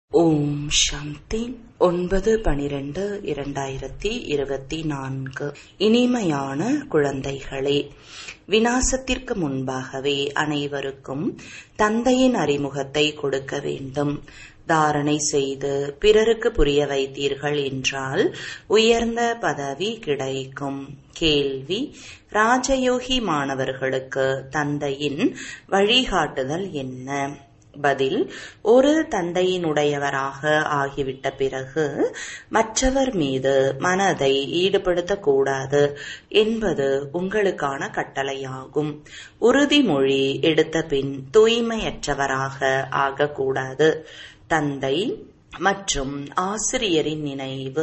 ஓம் சாந்தி ஒன்பது பனிரெண்டு இரண்டாயிரத்தி இருபத்தி நான்கு இனிமையான குழந்தைகளே வினாசத்திற்கு முன்பாகவே அனைவருக்கும் தந்தையின் அறிமுகத்தை கொடுக்க வேண்டும் தாரணை செய்து பிறருக்கு புரிய வைத்தீர்கள் என்றால் உயர்ந்த பதவி கிடைக்கும் கேள்வி ராஜயோகி மாணவர்களுக்கு தந்தையின் வழிகாட்டுதல் என்ன பதில் ஒரு தந்தையினுடையவராக ஆகிவிட்ட பிறகு மற்றவர் மீது மனதை ஈடுபடுத்தக்கூடாது என்பது உங்களுக்கான கட்டளையாகும் உறுதிமொழி எடுத்த பின் தூய்மையற்றவராக ஆகக்கூடாது தந்தை மற்றும் ஆசிரியரின் நினைவு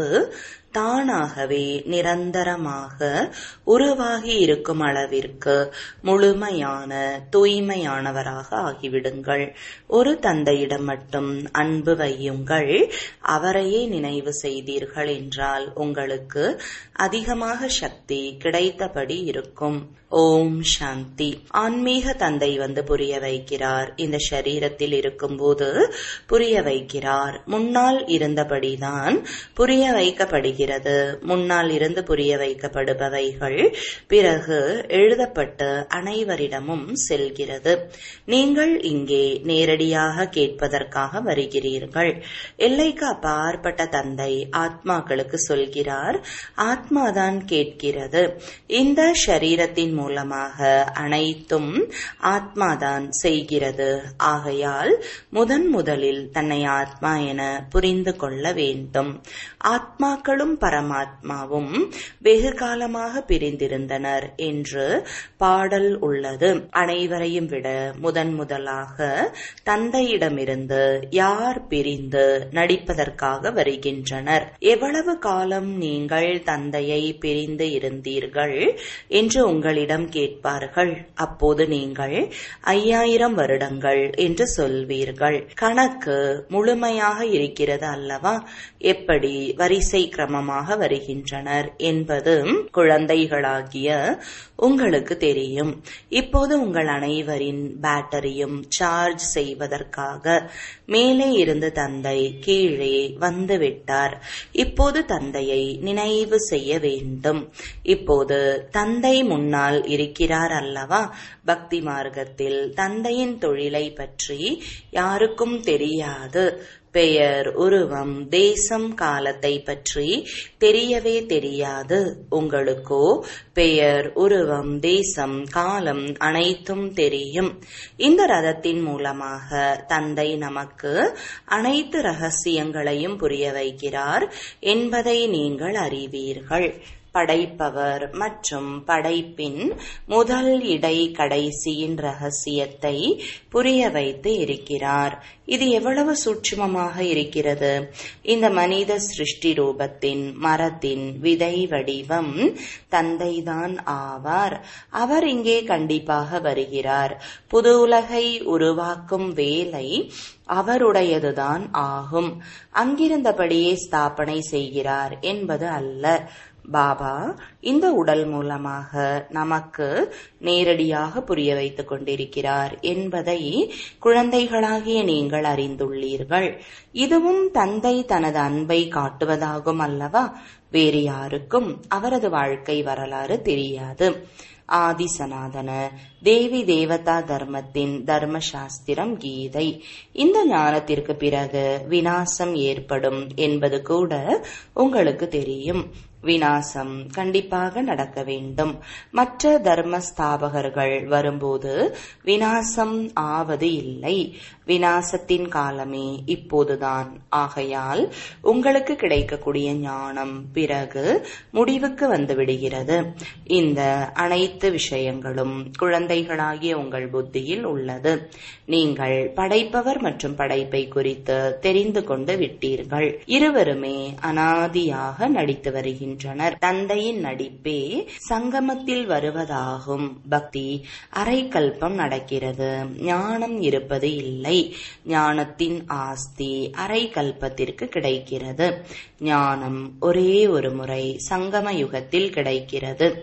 தானாகவே நிரந்தரமாக உருவாகி இருக்கும் அளவிற்கு முழுமையான தூய்மையானவராக ஆகிவிடுங்கள் ஒரு தந்தையிடம் மட்டும் அன்பு வையுங்கள் அவரையே நினைவு செய்தீர்கள் என்றால் உங்களுக்கு அதிகமாக சக்தி கிடைத்தபடி இருக்கும் ஓம் சாந்தி ஆன்மீக தந்தை வந்து புரிய வைக்கிறார் இந்த சரீரத்தில் இருக்கும்போது புரிய வைக்கிறார் முன்னால் இருந்தபடிதான் புரிய வைக்கப்படுகிறது முன்னால் இருந்து புரிய வைக்கப்படுபவைகள் பிறகு எழுதப்பட்டு அனைவரிடமும் செல்கிறது நீங்கள் இங்கே நேரடியாக கேட்பதற்காக வருகிறீர்கள் எல்லைக்கு அப்பாற்பட்ட தந்தை ஆத்மாக்களுக்கு சொல்கிறார் ஆத்மாதான் கேட்கிறது இந்த சரீரத்தின் மூலமாக அனைத்தும் ஆத்மாதான் செய்கிறது ஆகையால் முதன் முதலில் தன்னை ஆத்மா என புரிந்து கொள்ள வேண்டும் ஆத்மாக்களும் பரமாத்மாவும் வெகு காலமாக பிரிந்திருந்தனர் என்று பாடல் உள்ளது அனைவரையும் விட முதன் முதலாக தந்தையிடமிருந்து யார் பிரிந்து நடிப்பதற்காக வருகின்றனர் எவ்வளவு காலம் நீங்கள் தந்தையை பிரிந்து இருந்தீர்கள் என்று உங்களிடம் கேட்பார்கள் அப்போது நீங்கள் ஐயாயிரம் வருடங்கள் என்று சொல்வீர்கள் கணக்கு முழுமையாக இருக்கிறது அல்லவா எப்படி வரிசை கிரமமாக வருகின்றனர் என்பது குழந்தைகளாகிய உங்களுக்கு தெரியும் இப்போது உங்கள் அனைவரின் பேட்டரியும் சார்ஜ் செய்வதற்காக மேலே இருந்து தந்தை கீழே வந்துவிட்டார் இப்போது தந்தையை நினைவு செய்ய வேண்டும் இப்போது தந்தை முன்னால் இருக்கிறார் அல்லவா பக்தி மார்க்கத்தில் தந்தையின் தொழிலை பற்றி யாருக்கும் தெரியாது பெயர் உருவம் தேசம் காலத்தை பற்றி தெரியவே தெரியாது உங்களுக்கோ பெயர் உருவம் தேசம் காலம் அனைத்தும் தெரியும் இந்த ரதத்தின் மூலமாக தந்தை நமக்கு அனைத்து ரகசியங்களையும் புரிய வைக்கிறார் என்பதை நீங்கள் அறிவீர்கள் படைப்பவர் மற்றும் படைப்பின் முதல் இடை கடைசியின் ரகசியத்தை புரிய வைத்து இருக்கிறார் இது எவ்வளவு சூட்சுமமாக இருக்கிறது இந்த மனித சிருஷ்டி ரூபத்தின் மரத்தின் விதை வடிவம் தந்தைதான் ஆவார் அவர் இங்கே கண்டிப்பாக வருகிறார் புது உலகை உருவாக்கும் வேலை அவருடையதுதான் ஆகும் அங்கிருந்தபடியே ஸ்தாபனை செய்கிறார் என்பது அல்ல பாபா இந்த உடல் மூலமாக நமக்கு நேரடியாக புரிய வைத்துக் கொண்டிருக்கிறார் என்பதை குழந்தைகளாகிய நீங்கள் அறிந்துள்ளீர்கள் இதுவும் தந்தை தனது அன்பை காட்டுவதாகும் அல்லவா வேறு யாருக்கும் அவரது வாழ்க்கை வரலாறு தெரியாது ஆதி சனாதன தேவி தேவதா தர்மத்தின் தர்ம சாஸ்திரம் கீதை இந்த ஞானத்திற்கு பிறகு வினாசம் ஏற்படும் என்பது கூட உங்களுக்கு தெரியும் வினாசம் கண்டிப்பாக நடக்க வேண்டும் மற்ற தர்ம ஸ்தாபகர்கள் வரும்போது வினாசம் ஆவது இல்லை வினாசத்தின் காலமே இப்போதுதான் ஆகையால் உங்களுக்கு கிடைக்கக்கூடிய ஞானம் பிறகு முடிவுக்கு வந்துவிடுகிறது இந்த அனைத்து விஷயங்களும் குழந்தைகளாகிய உங்கள் புத்தியில் உள்ளது நீங்கள் படைப்பவர் மற்றும் படைப்பை குறித்து தெரிந்து கொண்டு விட்டீர்கள் இருவருமே அனாதியாக நடித்து வருகின்றனர் தந்தையின் நடிப்பே சங்கமத்தில் வருவதாகும் பக்தி அரை கல்பம் நடக்கிறது ஞானம் இருப்பது இல்லை ஞானத்தின் ஆஸ்தி அரை கல்பத்திற்கு கிடைக்கிறது ஞானம் ஒரே ஒரு முறை சங்கம யுகத்தில் கிடைக்கிறது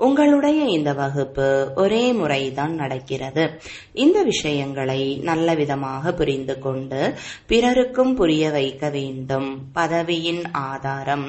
உங்களுடைய இந்த வகுப்பு ஒரே முறைதான் நடக்கிறது இந்த விஷயங்களை நல்ல விதமாக புரிந்து கொண்டு பிறருக்கும் புரிய வைக்க வேண்டும் பதவியின் ஆதாரம்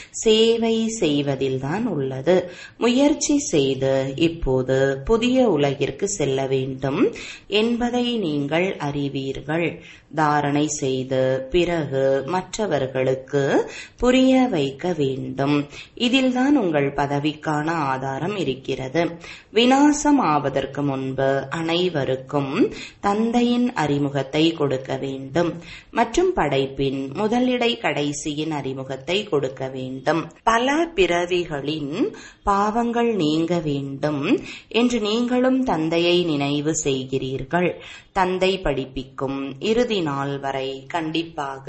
சேவை செய்வதில்தான் உள்ளது முயற்சி செய்து இப்போது புதிய உலகிற்கு செல்ல வேண்டும் என்பதை நீங்கள் அறிவீர்கள் தாரணை செய்து பிறகு மற்றவர்களுக்கு புரிய வைக்க வேண்டும் இதில்தான் உங்கள் பதவிக்கான ஆதாரம் இருக்கிறது வினாசம் ஆவதற்கு முன்பு அனைவருக்கும் தந்தையின் அறிமுகத்தை கொடுக்க வேண்டும் மற்றும் படைப்பின் முதலிடை கடைசியின் அறிமுகத்தை கொடுக்க வேண்டும் பல பிறவிகளின் பாவங்கள் நீங்க வேண்டும் என்று நீங்களும் தந்தையை நினைவு செய்கிறீர்கள் தந்தை படிப்பிக்கும் இறுதி நாள் வரை கண்டிப்பாக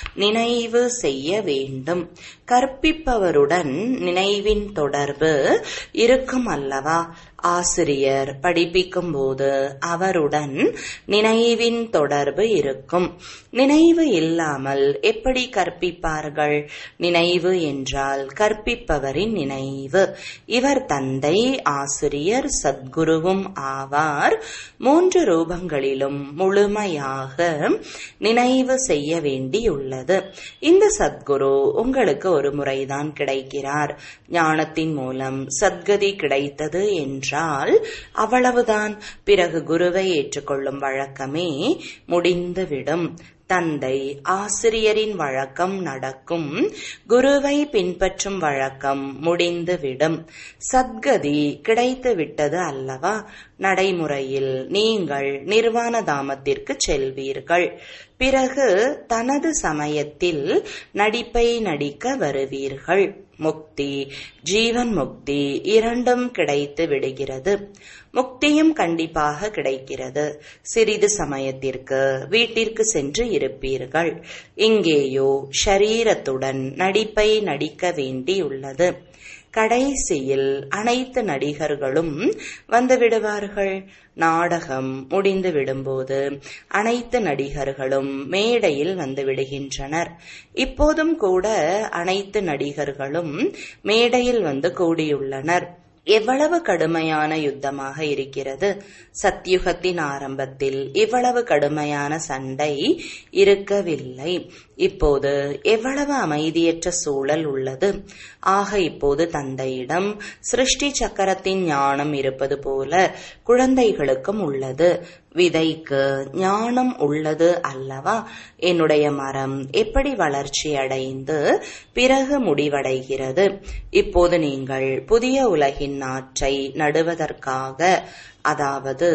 நினைவு செய்ய வேண்டும் கற்பிப்பவருடன் நினைவின் தொடர்பு இருக்கும் அல்லவா ஆசிரியர் படிப்பிக்கும் போது அவருடன் நினைவின் தொடர்பு இருக்கும் நினைவு இல்லாமல் எப்படி கற்பிப்பார்கள் நினைவு என்றால் கற்பிப்பவரின் நினைவு இவர் தந்தை ஆசிரியர் சத்குருவும் ஆவார் மூன்று ரூபங்களிலும் முழுமையாக நினைவு செய்ய வேண்டியுள்ளது இந்த சத்குரு உங்களுக்கு ஒரு முறைதான் கிடைக்கிறார் ஞானத்தின் மூலம் சத்கதி கிடைத்தது என்றால் அவ்வளவுதான் பிறகு குருவை ஏற்றுக்கொள்ளும் வழக்கமே முடிந்துவிடும் தந்தை ஆசிரியரின் வழக்கம் நடக்கும் குருவை பின்பற்றும் வழக்கம் முடிந்துவிடும் சத்கதி கிடைத்து விட்டது அல்லவா நடைமுறையில் நீங்கள் நிர்வாண தாமத்திற்கு செல்வீர்கள் பிறகு தனது சமயத்தில் நடிப்பை நடிக்க வருவீர்கள் முக்தி ஜீவன் முக்தி இரண்டும் கிடைத்து விடுகிறது முக்தியும் கண்டிப்பாக கிடைக்கிறது சிறிது சமயத்திற்கு வீட்டிற்கு சென்று இருப்பீர்கள் இங்கேயோ ஷரீரத்துடன் நடிப்பை நடிக்க வேண்டியுள்ளது கடைசியில் அனைத்து நடிகர்களும் வந்து விடுவார்கள் நாடகம் முடிந்து விடும்போது அனைத்து நடிகர்களும் மேடையில் வந்து விடுகின்றனர் இப்போதும் கூட அனைத்து நடிகர்களும் மேடையில் வந்து கூடியுள்ளனர் எவ்வளவு கடுமையான யுத்தமாக இருக்கிறது சத்யுகத்தின் ஆரம்பத்தில் இவ்வளவு கடுமையான சண்டை இருக்கவில்லை இப்போது எவ்வளவு அமைதியற்ற சூழல் உள்ளது ஆக இப்போது தந்தையிடம் சிருஷ்டி சக்கரத்தின் ஞானம் இருப்பது போல குழந்தைகளுக்கும் உள்ளது விதைக்கு ஞானம் உள்ளது அல்லவா என்னுடைய மரம் எப்படி வளர்ச்சி அடைந்து பிறகு முடிவடைகிறது இப்போது நீங்கள் புதிய உலகின் நாற்றை நடுவதற்காக அதாவது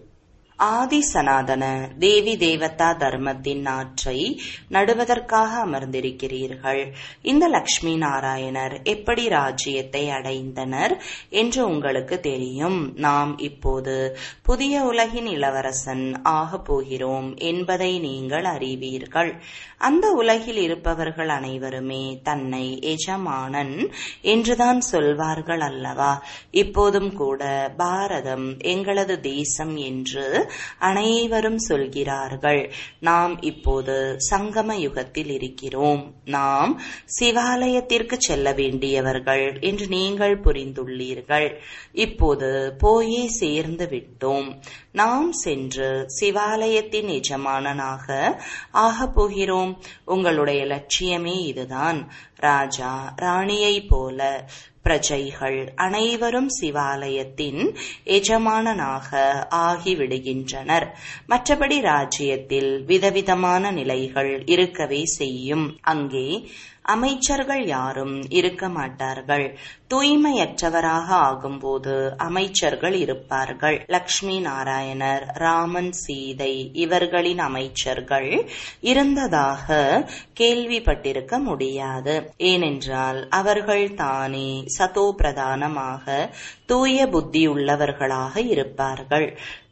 ஆதி சனாதன தேவி தேவதா தர்மத்தின் நாற்றை நடுவதற்காக அமர்ந்திருக்கிறீர்கள் இந்த லக்ஷ்மி நாராயணர் எப்படி ராஜ்யத்தை அடைந்தனர் என்று உங்களுக்கு தெரியும் நாம் இப்போது புதிய உலகின் இளவரசன் ஆகப் போகிறோம் என்பதை நீங்கள் அறிவீர்கள் அந்த உலகில் இருப்பவர்கள் அனைவருமே தன்னை எஜமானன் என்றுதான் சொல்வார்கள் அல்லவா இப்போதும் கூட பாரதம் எங்களது தேசம் என்று அனைவரும் சொல்கிறார்கள் நாம் இப்போது சங்கம யுகத்தில் இருக்கிறோம் நாம் சிவாலயத்திற்கு செல்ல வேண்டியவர்கள் என்று நீங்கள் புரிந்துள்ளீர்கள் இப்போது போயே சேர்ந்து விட்டோம் நாம் சென்று சிவாலயத்தின் எஜமானனாக ஆகப் போகிறோம் உங்களுடைய லட்சியமே இதுதான் ராஜா ராணியைப் போல பிரஜைகள் அனைவரும் சிவாலயத்தின் எஜமானனாக ஆகிவிடுகின்றனர் மற்றபடி ராஜ்யத்தில் விதவிதமான நிலைகள் இருக்கவே செய்யும் அங்கே அமைச்சர்கள் யாரும் இருக்க மாட்டார்கள் தூய்மையற்றவராக ஆகும்போது அமைச்சர்கள் இருப்பார்கள் லக்ஷ்மி நாராயணர் ராமன் சீதை இவர்களின் அமைச்சர்கள் இருந்ததாக கேள்விப்பட்டிருக்க முடியாது ஏனென்றால் அவர்கள் தானே சதோ பிரதானமாக தூய புத்தியுள்ளவர்களாக இருப்பார்கள்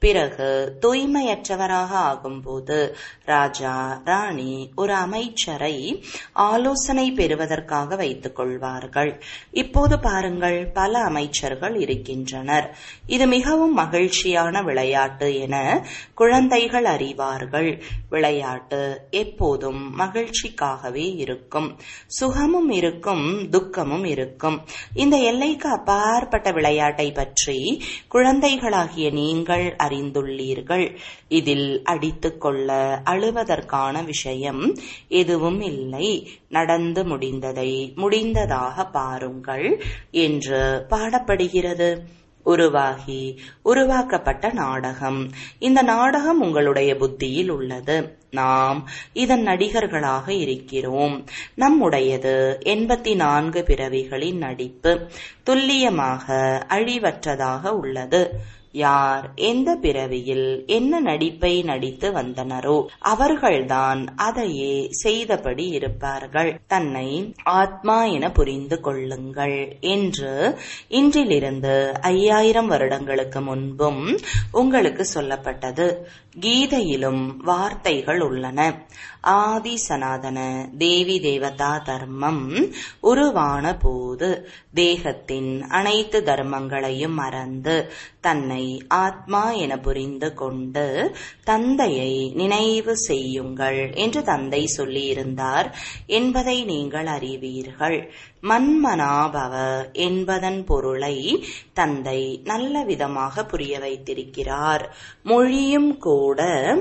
பிறகு தூய்மையற்றவராக ஆகும்போது ராஜா ராணி ஒரு அமைச்சரை ஆலோசனை பெறுவதற்காக வைத்துக் கொள்வார்கள் இப்போது பாருங்கள் பல அமைச்சர்கள் இருக்கின்றனர் இது மிகவும் மகிழ்ச்சியான விளையாட்டு என குழந்தைகள் அறிவார்கள் விளையாட்டு எப்போதும் மகிழ்ச்சிக்காகவே இருக்கும் சுகமும் இருக்கும் துக்கமும் இருக்கும் இந்த எல்லைக்கு அப்பாற்பட்ட விளையாட்டை பற்றி குழந்தைகளாகிய நீங்கள் அறிந்துள்ளீர்கள் இதில் அடித்துக்கொள்ள அழுவதற்கான விஷயம் எதுவும் இல்லை நடந்து முடிந்ததை முடிந்ததாக பாருங்கள் என்று பாடப்படுகிறது உருவாகி உருவாக்கப்பட்ட நாடகம் இந்த நாடகம் உங்களுடைய புத்தியில் உள்ளது நாம் இதன் நடிகர்களாக இருக்கிறோம் நம்முடையது எண்பத்தி நான்கு பிறவிகளின் நடிப்பு துல்லியமாக அழிவற்றதாக உள்ளது யார் எந்த பிறவியில் என்ன நடிப்பை நடித்து வந்தனரோ அவர்கள்தான் அதையே செய்தபடி இருப்பார்கள் தன்னை ஆத்மா என புரிந்து கொள்ளுங்கள் என்று இன்றிலிருந்து ஐயாயிரம் வருடங்களுக்கு முன்பும் உங்களுக்கு சொல்லப்பட்டது கீதையிலும் வார்த்தைகள் உள்ளன ஆதி சனாதன தேவி தேவதா தர்மம் உருவான போது தேகத்தின் அனைத்து தர்மங்களையும் மறந்து தன்னை ஆத்மா என புரிந்து கொண்டு தந்தையை நினைவு செய்யுங்கள் என்று தந்தை சொல்லியிருந்தார் என்பதை நீங்கள் அறிவீர்கள் மன்மனாபவ என்பதன் பொருளை தந்தை நல்ல விதமாக புரிய வைத்திருக்கிறார் மொழியும் கூட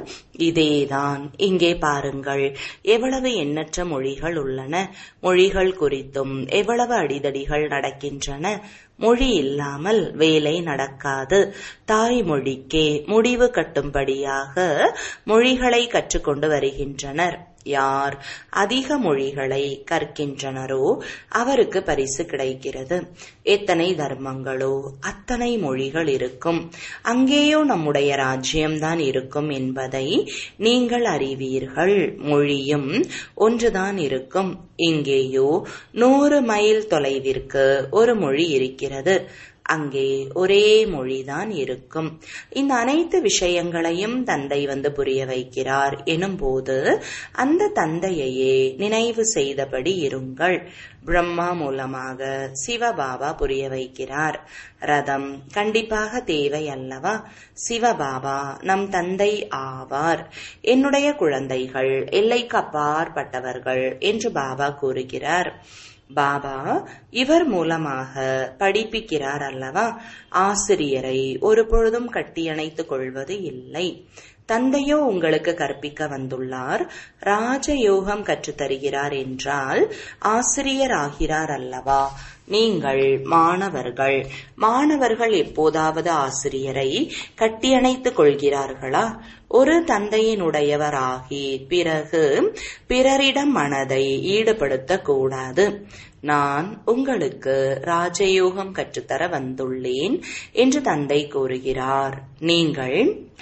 இதேதான் இங்கே பாருங்கள் எவ்வளவு எண்ணற்ற மொழிகள் உள்ளன மொழிகள் குறித்தும் எவ்வளவு அடிதடிகள் நடக்கின்றன மொழி இல்லாமல் வேலை நடக்காது தாய்மொழிக்கே முடிவு கட்டும்படியாக மொழிகளை கற்றுக்கொண்டு வருகின்றனர் யார் அதிக மொழிகளை கற்கின்றனரோ அவருக்கு பரிசு கிடைக்கிறது எத்தனை தர்மங்களோ அத்தனை மொழிகள் இருக்கும் அங்கேயோ நம்முடைய ராஜ்யம்தான் இருக்கும் என்பதை நீங்கள் அறிவீர்கள் மொழியும் ஒன்றுதான் இருக்கும் இங்கேயோ நூறு மைல் தொலைவிற்கு ஒரு மொழி இருக்கிறது அங்கே ஒரே மொழிதான் இருக்கும் இந்த அனைத்து விஷயங்களையும் தந்தை வந்து புரிய வைக்கிறார் எனும்போது அந்த தந்தையையே நினைவு செய்தபடி இருங்கள் பிரம்மா மூலமாக சிவபாபா புரிய வைக்கிறார் ரதம் கண்டிப்பாக தேவை அல்லவா சிவபாபா நம் தந்தை ஆவார் என்னுடைய குழந்தைகள் எல்லைக்கு அப்பாற்பட்டவர்கள் என்று பாபா கூறுகிறார் பாபா இவர் மூலமாக படிப்பிக்கிறார் அல்லவா ஆசிரியரை ஒரு பொழுதும் கட்டியணைத்துக் கொள்வது இல்லை தந்தையோ உங்களுக்கு கற்பிக்க வந்துள்ளார் ராஜயோகம் கற்றுத்தருகிறார் என்றால் ஆசிரியர் ஆகிறார் அல்லவா நீங்கள் மாணவர்கள் மாணவர்கள் எப்போதாவது ஆசிரியரை கட்டியணைத்துக் கொள்கிறார்களா ஒரு தந்தையினுடையவராகி பிறகு பிறரிடம் மனதை ஈடுபடுத்தக் கூடாது நான் உங்களுக்கு ராஜயோகம் கற்றுத்தர வந்துள்ளேன் என்று தந்தை கூறுகிறார் நீங்கள்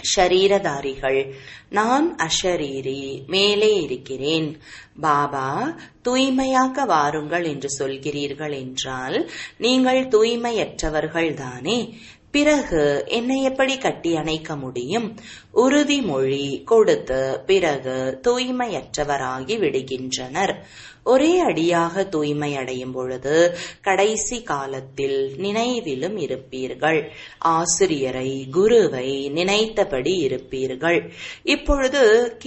ஷரீரதாரிகள் நான் அஷரீரி மேலே இருக்கிறேன் பாபா தூய்மையாக்க வாருங்கள் என்று சொல்கிறீர்கள் என்றால் நீங்கள் தூய்மையற்றவர்கள் தானே பிறகு என்னை எப்படி கட்டி அணைக்க முடியும் உறுதிமொழி கொடுத்து பிறகு தூய்மையற்றவராகி விடுகின்றனர் ஒரே அடியாக தூய்மை அடையும் பொழுது கடைசி காலத்தில் நினைவிலும் இருப்பீர்கள் ஆசிரியரை குருவை நினைத்தபடி இருப்பீர்கள் இப்பொழுது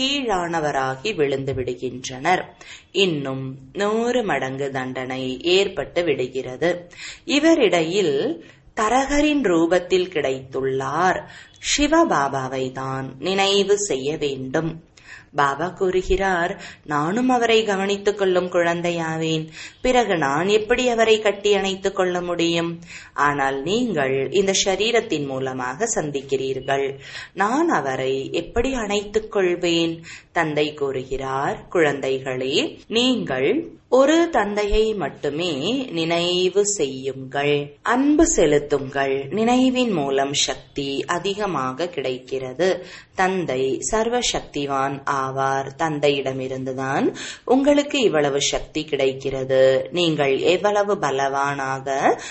கீழானவராகி விழுந்து விடுகின்றனர் இன்னும் நூறு மடங்கு தண்டனை ஏற்பட்டு விடுகிறது இவரிடையில் தரகரின் ரூபத்தில் கிடைத்துள்ளார் சிவபாபாவை தான் நினைவு செய்ய வேண்டும் பாபா கூறுகிறார் நானும் அவரை கவனித்துக் கொள்ளும் குழந்தையாவேன் பிறகு நான் எப்படி அவரை கட்டி அணைத்துக் கொள்ள முடியும் ஆனால் நீங்கள் இந்த சரீரத்தின் மூலமாக சந்திக்கிறீர்கள் நான் அவரை எப்படி அணைத்துக் கொள்வேன் தந்தை கூறுகிறார் குழந்தைகளே நீங்கள் ஒரு தந்தையை மட்டுமே நினைவு செய்யுங்கள் அன்பு செலுத்துங்கள் நினைவின் மூலம் சக்தி அதிகமாக கிடைக்கிறது தந்தை சர்வ சக்திவான் ஆவார் தந்தையிடமிருந்துதான் உங்களுக்கு இவ்வளவு சக்தி கிடைக்கிறது நீங்கள் எவ்வளவு பலவானாக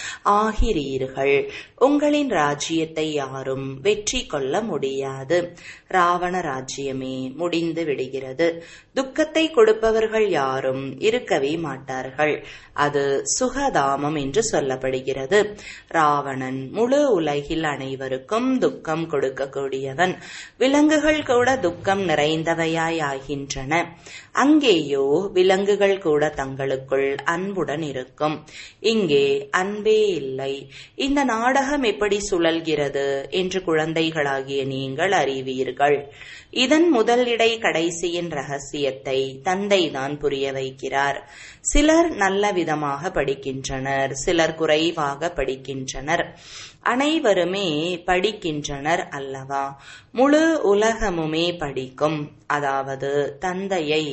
ஆகிறீர்கள் உங்களின் ராஜ்யத்தை யாரும் வெற்றி கொள்ள முடியாது ராவண ராஜ்யமே முடிந்து விடுகிறது துக்கத்தை கொடுப்பவர்கள் யாரும் இருக்கவே மாட்டார்கள் அது சுகதாமம் என்று சொல்லப்படுகிறது ராவணன் முழு உலகில் அனைவருக்கும் துக்கம் கொடுக்கக்கூடியவன் விலங்குகள் கூட துக்கம் நிறைந்தவையாய் ஆகின்றன அங்கேயோ விலங்குகள் கூட தங்களுக்குள் அன்புடன் இருக்கும் இங்கே அன்பே இல்லை இந்த நாடகம் எப்படி சுழல்கிறது என்று குழந்தைகளாகிய நீங்கள் அறிவீர்கள் இதன் முதல் இடை கடைசியின் ரகசியத்தை தந்தைதான் புரிய வைக்கிறார் சிலர் நல்ல விதமாக படிக்கின்றனர் சிலர் குறைவாக படிக்கின்றனர் அனைவருமே படிக்கின்றனர் அல்லவா முழு உலகமுமே படிக்கும் அதாவது தந்தையை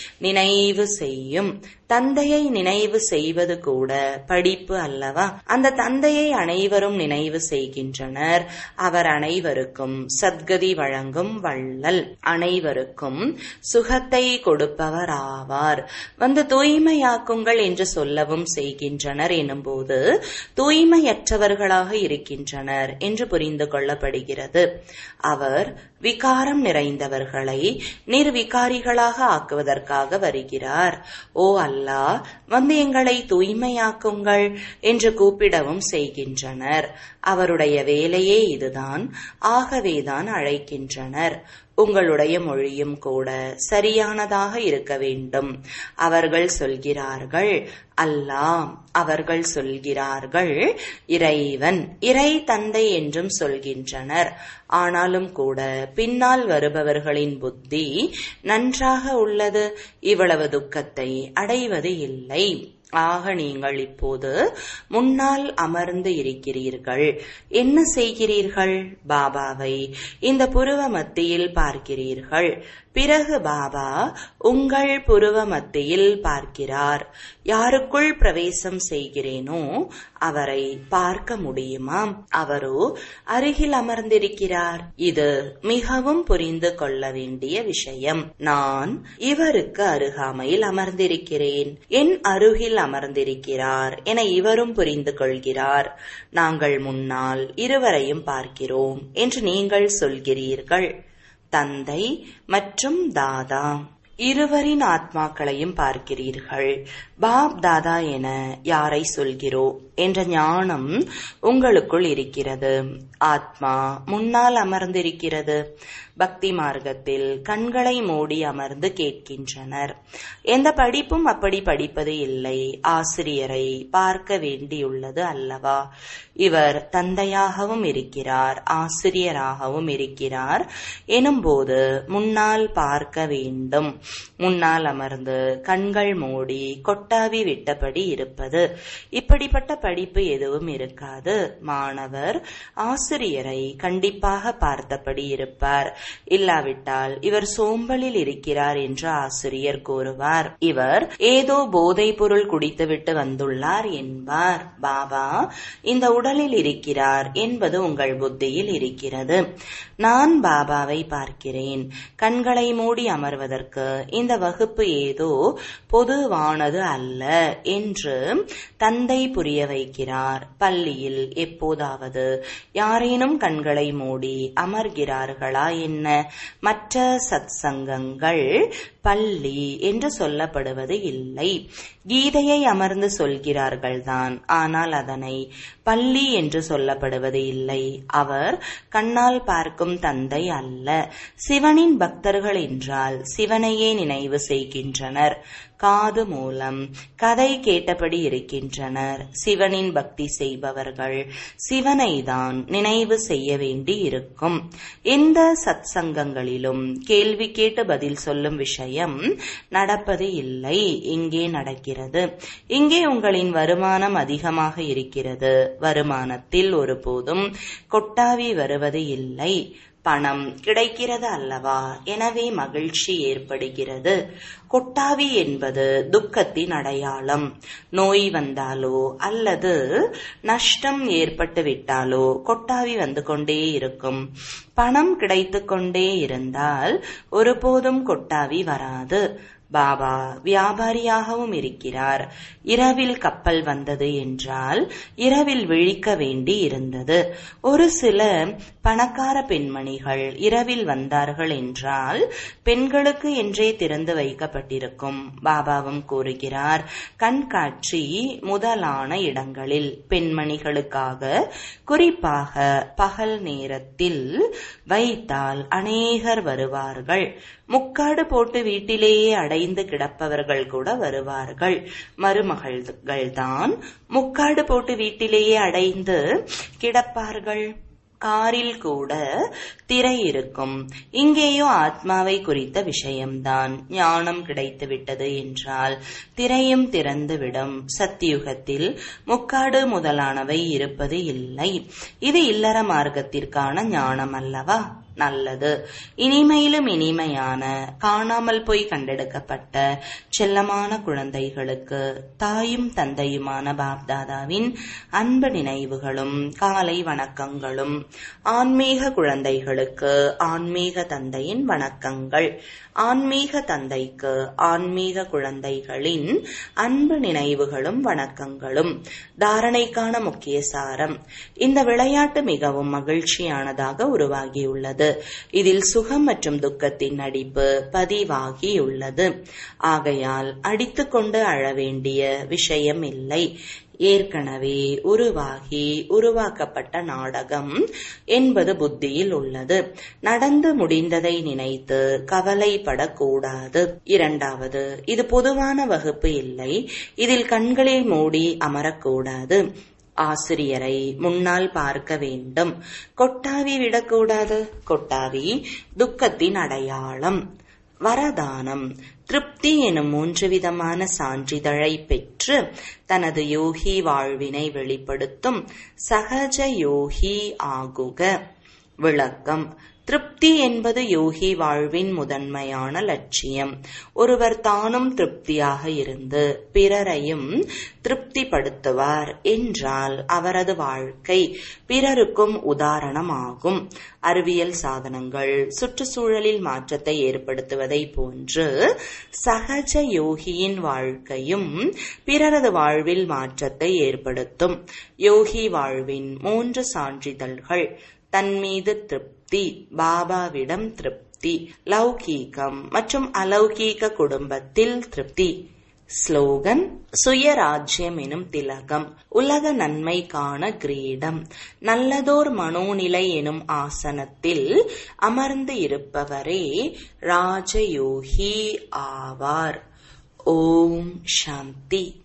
நினைவு செய்யும் தந்தையை நினைவு செய்வது கூட படிப்பு அல்லவா அந்த தந்தையை அனைவரும் நினைவு செய்கின்றனர் அவர் அனைவருக்கும் சத்கதி வழங்கும் வள்ளல் அனைவருக்கும் சுகத்தை கொடுப்பவர் ஆவார் வந்து தூய்மையாக்குங்கள் என்று சொல்லவும் செய்கின்றனர் எனும்போது தூய்மையற்றவர்களாக இருக்கின்றனர் என்று புரிந்து கொள்ளப்படுகிறது அவர் விகாரம் நிறைந்தவர்களை நிர்விகாரிகளாக ஆக்குவதற்காக வருகிறார் ஓ அல்லாஹ் வந்து எங்களை தூய்மையாக்குங்கள் என்று கூப்பிடவும் செய்கின்றனர் அவருடைய வேலையே இதுதான் ஆகவேதான் அழைக்கின்றனர் உங்களுடைய மொழியும் கூட சரியானதாக இருக்க வேண்டும் அவர்கள் சொல்கிறார்கள் அல்லாஹ் அவர்கள் சொல்கிறார்கள் இறைவன் இறை தந்தை என்றும் சொல்கின்றனர் ஆனாலும் கூட பின்னால் வருபவர்களின் புத்தி நன்றாக உள்ளது இவ்வளவு துக்கத்தை அடைவது இல்லை ஆக நீங்கள் இப்போது முன்னால் அமர்ந்து இருக்கிறீர்கள் என்ன செய்கிறீர்கள் பாபாவை இந்த புருவ மத்தியில் பார்க்கிறீர்கள் பிறகு பாபா உங்கள் புருவ மத்தியில் பார்க்கிறார் யாருக்குள் பிரவேசம் செய்கிறேனோ அவரை பார்க்க முடியுமா அவரோ அருகில் அமர்ந்திருக்கிறார் இது மிகவும் புரிந்து கொள்ள வேண்டிய விஷயம் நான் இவருக்கு அருகாமையில் அமர்ந்திருக்கிறேன் என் அருகில் அமர்ந்திருக்கிறார் என இவரும் புரிந்து கொள்கிறார் நாங்கள் முன்னால் இருவரையும் பார்க்கிறோம் என்று நீங்கள் சொல்கிறீர்கள் தந்தை மற்றும் தாதா இருவரின் ஆத்மாக்களையும் பார்க்கிறீர்கள் பாப் தாதா என யாரை சொல்கிறோம் என்ற ஞானம் உங்களுக்குள் இருக்கிறது ஆத்மா முன்னால் அமர்ந்திருக்கிறது பக்தி மார்க்கத்தில் கண்களை மூடி அமர்ந்து கேட்கின்றனர் எந்த படிப்பும் அப்படி படிப்பது இல்லை ஆசிரியரை பார்க்க வேண்டியுள்ளது அல்லவா இவர் தந்தையாகவும் இருக்கிறார் ஆசிரியராகவும் இருக்கிறார் எனும்போது முன்னால் பார்க்க வேண்டும் முன்னால் அமர்ந்து கண்கள் மூடி கொட்டாவி விட்டபடி இருப்பது இப்படிப்பட்ட படிப்பு எதுவும் இருக்காது மாணவர் ஆசிரியரை கண்டிப்பாக பார்த்தபடி இருப்பார் இல்லாவிட்டால் இவர் சோம்பலில் இருக்கிறார் என்று ஆசிரியர் கூறுவார் இவர் ஏதோ போதைப் பொருள் குடித்துவிட்டு வந்துள்ளார் என்பார் பாபா இந்த உடலில் இருக்கிறார் என்பது உங்கள் புத்தியில் இருக்கிறது நான் பாபாவை பார்க்கிறேன் கண்களை மூடி அமர்வதற்கு இந்த வகுப்பு ஏதோ பொதுவானது அல்ல என்று தந்தை புரிய வைக்கிறார் பள்ளியில் எப்போதாவது யாரேனும் கண்களை மூடி அமர்கிறார்களா என்ன மற்ற சத் சங்கங்கள் பள்ளி என்று சொல்லப்படுவது இல்லை கீதையை அமர்ந்து சொல்கிறார்கள் தான் ஆனால் அதனை பள்ளி என்று சொல்லப்படுவது இல்லை அவர் கண்ணால் பார்க்கும் தந்தை அல்ல சிவனின் பக்தர்கள் என்றால் சிவனையே நினைவு செய்கின்றனர் காது மூலம் கதை கேட்டபடி இருக்கின்றனர் சிவனின் பக்தி செய்பவர்கள் சிவனை தான் நினைவு செய்ய வேண்டி இருக்கும் எந்த சத் சங்கங்களிலும் கேள்வி கேட்டு பதில் சொல்லும் விஷயம் நடப்பது இல்லை இங்கே நடக்கிறது இங்கே உங்களின் வருமானம் அதிகமாக இருக்கிறது வருமானத்தில் ஒருபோதும் கொட்டாவி வருவது இல்லை பணம் கிடைக்கிறது அல்லவா எனவே மகிழ்ச்சி ஏற்படுகிறது கொட்டாவி என்பது துக்கத்தின் அடையாளம் நோய் வந்தாலோ அல்லது நஷ்டம் ஏற்பட்டு விட்டாலோ கொட்டாவி வந்து கொண்டே இருக்கும் பணம் கிடைத்து கொண்டே இருந்தால் ஒருபோதும் கொட்டாவி வராது பாபா வியாபாரியாகவும் இருக்கிறார் இரவில் கப்பல் வந்தது என்றால் இரவில் விழிக்க வேண்டி இருந்தது ஒரு சில பணக்கார பெண்மணிகள் இரவில் வந்தார்கள் என்றால் பெண்களுக்கு என்றே திறந்து வைக்கப்பட்டிருக்கும் பாபாவும் கூறுகிறார் கண்காட்சி முதலான இடங்களில் பெண்மணிகளுக்காக குறிப்பாக பகல் நேரத்தில் வைத்தால் அநேகர் வருவார்கள் முக்காடு போட்டு வீட்டிலேயே அடைந்து கிடப்பவர்கள் கூட வருவார்கள் மருமகள்கள் தான் முக்காடு போட்டு வீட்டிலேயே அடைந்து கிடப்பார்கள் காரில் கூட திரை இருக்கும் இங்கேயோ ஆத்மாவை குறித்த விஷயம்தான் ஞானம் கிடைத்து விட்டது என்றால் திரையும் திறந்துவிடும் சத்தியுகத்தில் முக்காடு முதலானவை இருப்பது இல்லை இது இல்லற மார்க்கத்திற்கான ஞானம் அல்லவா நல்லது இனிமையிலும் இனிமையான காணாமல் போய் கண்டெடுக்கப்பட்ட செல்லமான குழந்தைகளுக்கு தாயும் தந்தையுமான பாப்தாதாவின் அன்பு நினைவுகளும் காலை வணக்கங்களும் ஆன்மீக குழந்தைகளுக்கு ஆன்மீக தந்தையின் வணக்கங்கள் ஆன்மீக தந்தைக்கு ஆன்மீக குழந்தைகளின் அன்பு நினைவுகளும் வணக்கங்களும் தாரணைக்கான முக்கிய சாரம் இந்த விளையாட்டு மிகவும் மகிழ்ச்சியானதாக உருவாகியுள்ளது இதில் சுகம் மற்றும் துக்கத்தின் நடிப்பு பதிவாகியுள்ளது ஆகையால் அடித்துக்கொண்டு அழ வேண்டிய விஷயம் இல்லை ஏற்கனவே உருவாகி உருவாக்கப்பட்ட நாடகம் என்பது புத்தியில் உள்ளது நடந்து முடிந்ததை நினைத்து கவலைப்படக்கூடாது இரண்டாவது இது பொதுவான வகுப்பு இல்லை இதில் கண்களை மூடி அமரக்கூடாது ஆசிரியரை முன்னால் பார்க்க வேண்டும் கொட்டாவி விடக்கூடாது கொட்டாவி துக்கத்தின் அடையாளம் வரதானம் திருப்தி எனும் மூன்று விதமான சான்றிதழை பெற்று தனது யோகி வாழ்வினை வெளிப்படுத்தும் சகஜ யோகி ஆகுக விளக்கம் திருப்தி என்பது யோகி வாழ்வின் முதன்மையான லட்சியம் ஒருவர் தானும் திருப்தியாக இருந்து பிறரையும் திருப்திப்படுத்துவார் என்றால் அவரது வாழ்க்கை பிறருக்கும் உதாரணமாகும் அறிவியல் சாதனங்கள் சுற்றுச்சூழலில் மாற்றத்தை ஏற்படுத்துவதை போன்று சகஜ யோகியின் வாழ்க்கையும் பிறரது வாழ்வில் மாற்றத்தை ஏற்படுத்தும் யோகி வாழ்வின் மூன்று சான்றிதழ்கள் தன் மீது திருப்தி பாபாவிடம் திருப்தி லௌகீகம் மற்றும் அலௌகீக குடும்பத்தில் திருப்தி ஸ்லோகன் சுயராஜ்யம் எனும் திலகம் உலக நன்மைக்கான கிரீடம் நல்லதோர் மனோநிலை எனும் ஆசனத்தில் அமர்ந்து இருப்பவரே ராஜயோகி ஆவார் ஓம் சாந்தி